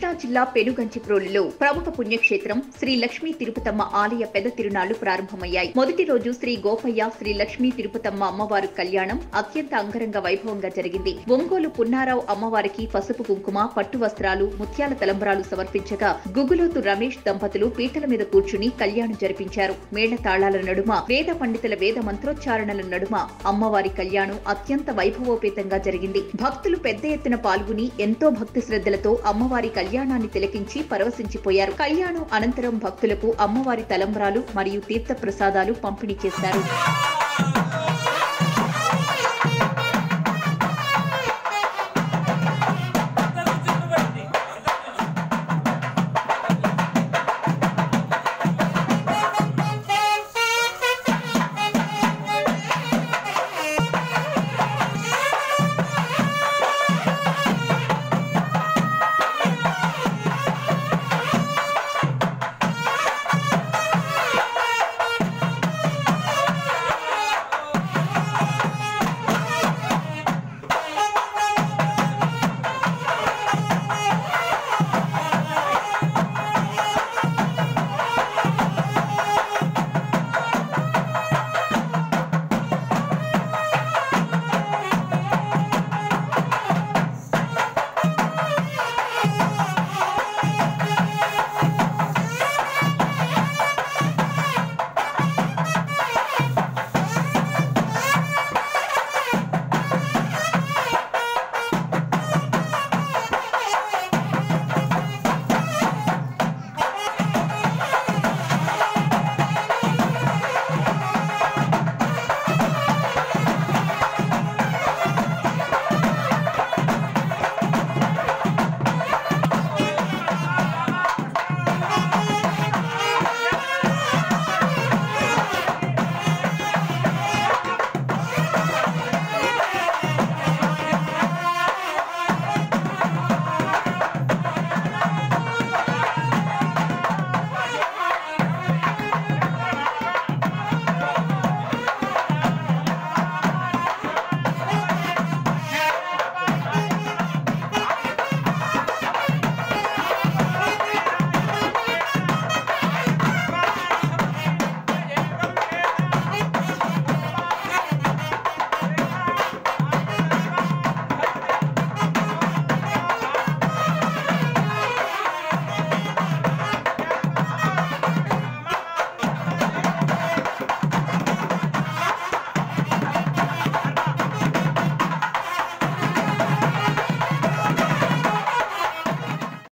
కృష్ణా జిల్లా పెనుగంచిప్రోలులో ప్రముఖ పుణ్యక్షేత్రం శ్రీ లక్ష్మీ తిరుపతమ్మ ఆలయ పెద్ద తిరునాళ్లు ప్రారంభమయ్యాయి మొదటి రోజు శ్రీ గోపయ్య శ్రీ లక్ష్మీ తిరుపతమ్మ అమ్మవారు కళ్యాణం అత్యంత అంగరంగ వైభవంగా జరిగింది ఒంగోలు పున్నారావు అమ్మవారికి పసుపు కుంకుమ పట్టు వస్త్రాలు ముత్యాల తలంబరాలు సమర్పించగా గుగులోతు రమేష్ దంపతులు పీటల మీద కూర్చుని కళ్యాణం జరిపించారు మేళ తాళాల నడుమ వేద పండితుల వేద మంత్రోచ్చారణల నడుమ అమ్మవారి కళ్యాణం అత్యంత వైభవోపేతంగా జరిగింది భక్తులు పెద్ద ఎత్తున పాల్గొని ఎంతో భక్తి శ్రద్ధలతో అమ్మవారి కళ్యాణాన్ని తిలకించి పరవశించిపోయారు కళ్యాణం అనంతరం భక్తులకు అమ్మవారి తలంబ్రాలు మరియు తీర్థ ప్రసాదాలు పంపిణీ చేశారు